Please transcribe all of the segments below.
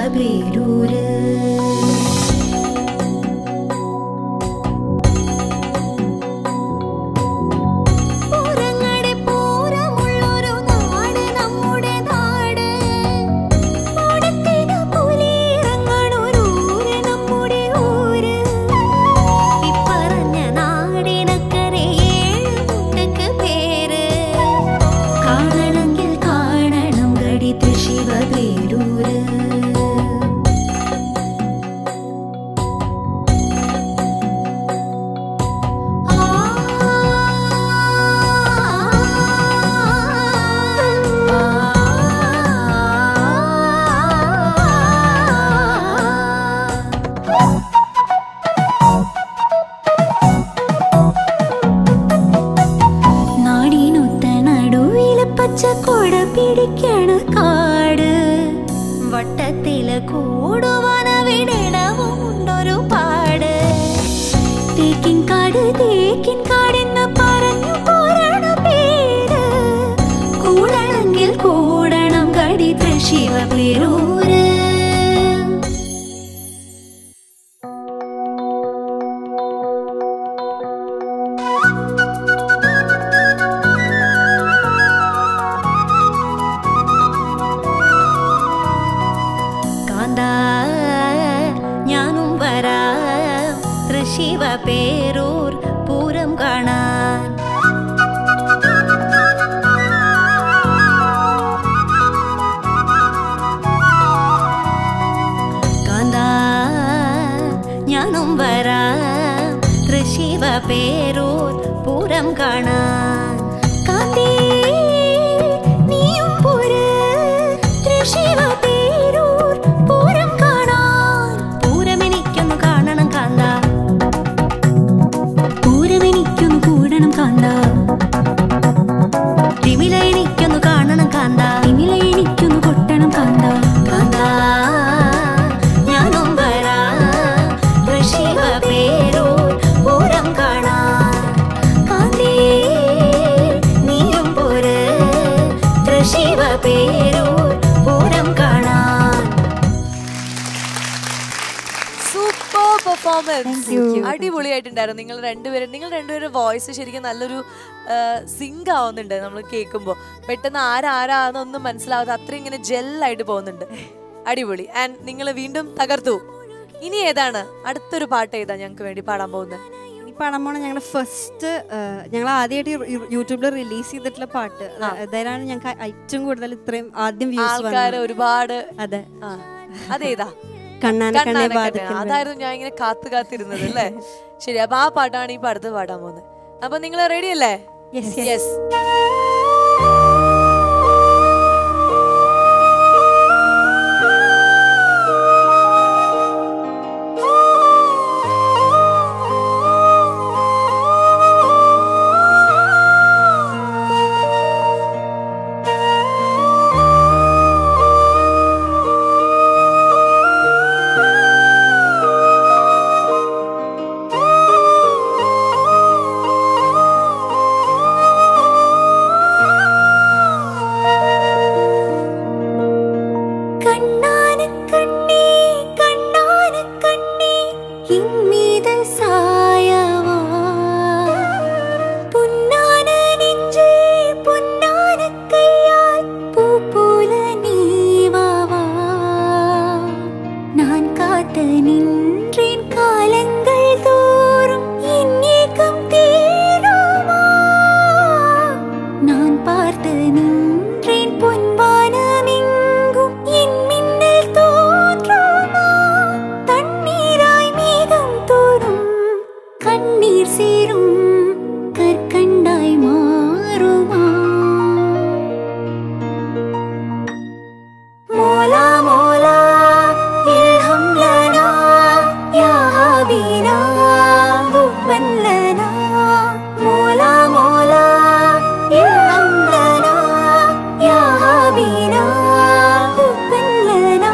തൃശിവപേരൂര് പൂരങ്ങടെ പൂരമുള്ളൊരു നാട് നമ്മുടെ നാട് ഓണത്തിന് പുലിയിറങ്ങണൊരൂര് നമ്മുടെ ഊര് ഇപ്പറഞ്ഞ നാടിനക്കരെ ഏഴ് മുട്ടക്ക് പേര് കാണണമെങ്കിൽ കാണണം ഗടി തൃശിവപേരൂര് നാടിനൊത്ത നടുവില് പച്ചക്കൊട പിടിക്കണ കാട് വട്ടത്തില് കൂടുവാനവിടവും ഉണ്ടൊരു പാട് തേക്കിൻ കാട് തേക്കിൻ കാടെന്ന് പറഞ്ഞു പോരണ പേര് കൂടണമെങ്കിൽ കൂടണം കടി ശിവ പേരൂര് കാന്ത ഞാനും വരാം തൃശിവ പേരൂർ പൂരം കാണാൻ കാന്ത ഞാനും വരാം തൃശിവ പേരൂർ പൂരം കാണാൻ കാന്തേ നീയും പോര് തൃശിവ പേരൂർ പൂരം കാണാൻ പൂരമെനിക്കൊന്നു കാണണം കാന്ത പൂരമെനിക്കൊന്നു കൂടണം കാന്ത തിമില എനിക്കൊന്നു കാണണം കാന്ത തിമില എനിക്കൊന്നു കൊട്ടണം കാന്ത കാന്ത ഞാനും വരാം ഋഷിവ പേരൂർ പൂരം കാണാൻ കാന്തേ നീയും പോര് ഋഷിവ പേരൂർ പൂരം കാണാൻ സൂപ്പർ പെർഫോമൻസ് അടിപൊളിയായിട്ടുണ്ടായിരുന്നു നിങ്ങൾ രണ്ടുപേരും നിങ്ങൾ രണ്ടുപേരും വോയിസ് ശരിക്കും നല്ലൊരു സിങ്ക് ആവുന്നുണ്ട് നമ്മൾ കേൾക്കുമ്പോൾ പെട്ടെന്ന് ആരാരാന്നൊന്നും മനസ്സിലാവാതെ അത്ര ഇങ്ങനെ ജെല്ലായിട്ട് പോകുന്നുണ്ട് അടിപൊളി ആൻഡ് നിങ്ങൾ വീണ്ടും തകർത്തു ഇനി ഏതാണ് അടുത്തൊരു പാട്ട് ഏതാ ഞങ്ങൾക്ക് വേണ്ടി പാടാൻ പോകുന്നത് ഈ പാടാൻ പോണ ഞങ്ങളുടെ ഫസ്റ്റ് ഞങ്ങൾ ആദ്യമായിട്ട് യൂട്യൂബിൽ റിലീസ് ചെയ്തിട്ടുള്ള പാട്ട് അതിലാണ് ഞങ്ങൾക്ക് ഏറ്റവും കൂടുതൽ ഇത്രയും ആദ്യം ആൾക്കാർ വ്യൂസ് ഒരുപാട് അതെ ആ അതേതാ കണ്ണാന കണ്ണേ കണ്ണാനക്കണ്ണെ. ബാധിക്കൽ അതായിരുന്നു ഞാൻ ഇങ്ങനെ കാത്തു കാത്തിരുന്നത് അല്ലേ ശരി അപ്പൊ ആ പാട്ടാണ് ഇപ്പൊ അടുത്ത് പാടാൻ പോകുന്നത് അപ്പൊ നിങ്ങൾ റെഡി അല്ലേ Yes, yes. യെസ് കണ്ണാനക്കണ്ണേ കണ്ണാനക്കണ്ണേ ഇമ്മീതൽ സായവാ പുന്നാന നെഞ്ചേ പുന്നാനക്കയ്യാൽ പൂ പോല നീവാവാ நான் காத்து நின்றேன் காலங்கள் தோறும் என் ஏக்கம் தீருமா நான் பார்த்து நின்றேன் பொன்வானமெங்கும் என் மின்னல் தோன்றுமா தண்ணீராய் மேகம் தோறும் கண்ணீர் சேரும் கற்கண்டாய் மாறுமா مولا مولا الهم لنا يا حبينا حبا لنا مولا مولا الهم لنا يا حبينا حبا لنا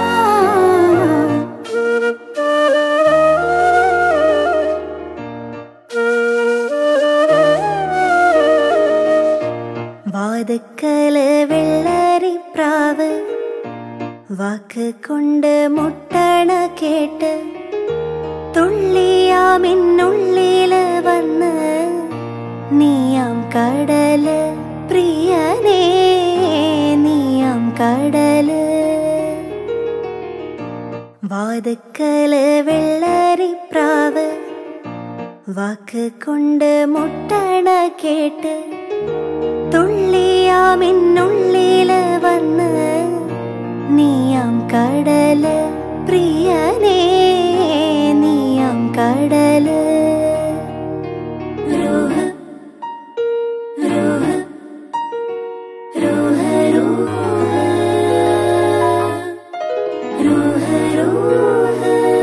വാതക്കല വെള്ളരിപ്രാവ് വാക്ക് കൊണ്ട് മുട്ടണ കേട്ട് തുള്ളിയാമിന്നുള്ളില് വന്ന് നീയാം കടല് പ്രിയനേ നീയാം കടല് വാതുക്കല് വെള്ളരിപ്രാവ് വാക്ക് കൊണ്ട് മുട്ടണ കേട്ട് തുള്ളിയാമിന്നുള്ളില് വന്ന് നീയാം കടല് പ്രിയനേ നീയാം കടല് രൂഹ രൂഹ രൂഹ രൂഹ രൂഹ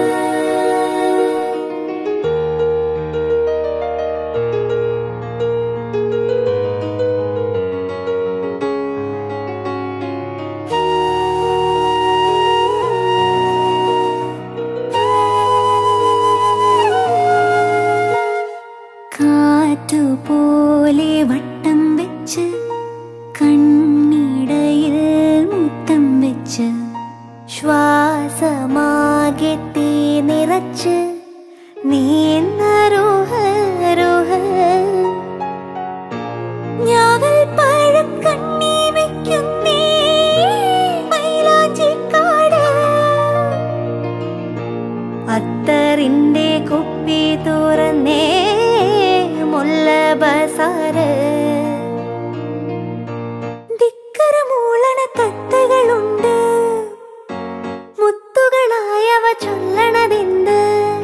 കാറ്റുപോലെ വട്ടം വെച്ച് കണ്ണിടയിൽ മുത്തം വെച്ച് ശ്വാസമാകെ തീ നിറച്ച് നീന്ന രോഹ രോഹ ഞാവൽ പഴക്കണ്ണി വെക്കുന്നേ മൈലാഞ്ചിക്കാട് അത്തറിന്റെ കുപ്പി തുറന്നേ മുല്ല ബസാറ് ധിക്കര മൂളണ തത്തകളുണ്ട് മുത്തുകളായവ ചൊല്ലണതെന്ത്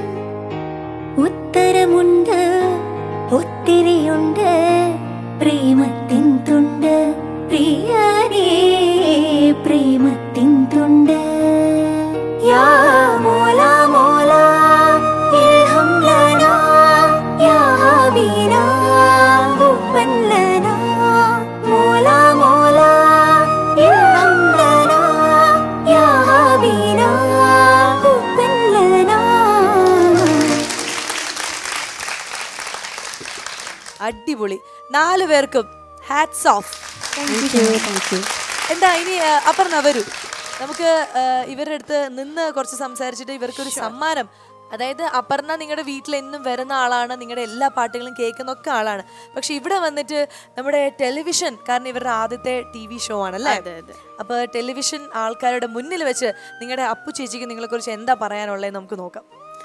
ഉത്തരമുണ്ട് ഒത്തിരിയുണ്ട് പ്രേമത്തിൻ തുണ്ട് പ്രിയനേ പ്രേമത്തിൻ തുണ്ട് യാ മോല മോല ഇൽഹം ലനാ യാ ഹബീനാ ഹുബ്ബൻ ലനാ മോല മോല ഇൽഹം ലനാ യാ ഹബീനാ ഹുബ്ബൻ ലനാ അടിപൊളി നാലു പേർക്കും ഹാറ്റ്സ് ഓഫ് എന്താ ഇനി ആ, അപർണ വരൂ നമുക്ക് ആ, ഇവരുടെ അടുത്ത് നിന്ന് കുറച്ച് സംസാരിച്ചിട്ട് ഇവർക്കൊരു സമ്മാനം അതായത് അപർണ നിങ്ങളുടെ വീട്ടിൽ എന്നും വരുന്ന ആളാണ് നിങ്ങളുടെ എല്ലാ പാട്ടുകളും കേൾക്കുന്ന ഒക്കെ ആളാണ് പക്ഷെ ഇവിടെ വന്നിട്ട് നമ്മുടെ ടെലിവിഷൻ കാരണം ഇവരുടെ ആദ്യത്തെ ടി വി ഷോ ആണല്ലേ അപ്പൊ ടെലിവിഷൻ ആൾക്കാരുടെ മുന്നിൽ വെച്ച് നിങ്ങളുടെ അപ്പു ചേച്ചിക്ക് നിങ്ങളെ കുറിച്ച് എന്താ പറയാനുള്ളത് നമുക്ക് നോക്കാം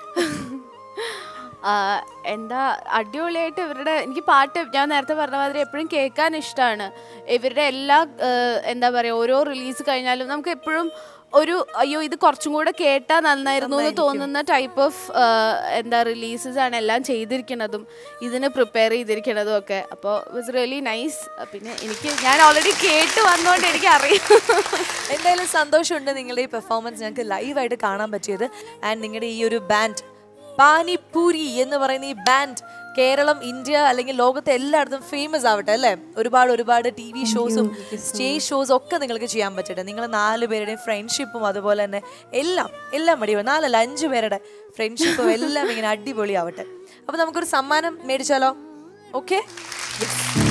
ആ, എന്താ അടിപൊളിയായിട്ട് ഇവരുടെ എനിക്ക് പാട്ട് ഞാൻ നേരത്തെ പറഞ്ഞ മാതിരി എപ്പോഴും കേൾക്കാൻ ഇഷ്ടമാണ് ഇവരുടെ എല്ലാ ആ, എന്താ പറയുക ഓരോ റിലീസ് കഴിഞ്ഞാലും നമുക്ക് എപ്പോഴും ഒരു അയ്യോ ഇത് കുറച്ചും കൂടെ കേട്ടാൽ നന്നായിരുന്നു എന്ന് തോന്നുന്ന ടൈപ്പ് ഓഫ് എന്താ റിലീസസ് ആണ് എല്ലാം ചെയ്തിരിക്കുന്നതും ഇതിന് പ്രിപ്പയർ ചെയ്തിരിക്കുന്നതും ഒക്കെ അപ്പോൾ വാസ് റിയലി നൈസ് പിന്നെ എനിക്ക് ഞാൻ ഓൾറെഡി കേട്ട് വന്നുകൊണ്ട് എനിക്ക് അറിയാം എന്തായാലും സന്തോഷമുണ്ട് നിങ്ങളുടെ ഈ പെർഫോമൻസ് ഞങ്ങൾക്ക് ലൈവായിട്ട് കാണാൻ പറ്റിയത് ആൻഡ് നിങ്ങളുടെ ഈ ഒരു ബാൻഡ് പാനിപൂരി എന്ന് പറയുന്ന ഈ ബാൻഡ് കേരളം ഇന്ത്യ അല്ലെങ്കിൽ ലോകത്തെ എല്ലായിടത്തും ഫേമസ് ആവട്ടെ അല്ലേ ഒരുപാട് ഒരുപാട് ടി വി ഷോസും സ്റ്റേജ് ഷോസും ഒക്കെ നിങ്ങൾക്ക് ചെയ്യാൻ പറ്റട്ടെ നിങ്ങൾ നാല് പേരുടെയും ഫ്രണ്ട്ഷിപ്പും അതുപോലെ തന്നെ എല്ലാം എല്ലാം അടിപൊളി നാലല്ല അഞ്ചു പേരുടെ ഫ്രണ്ട്ഷിപ്പും എല്ലാം ഇങ്ങനെ അടിപൊളിയാവട്ടെ അപ്പൊ നമുക്കൊരു സമ്മാനം മേടിച്ചാലോ ഓക്കെ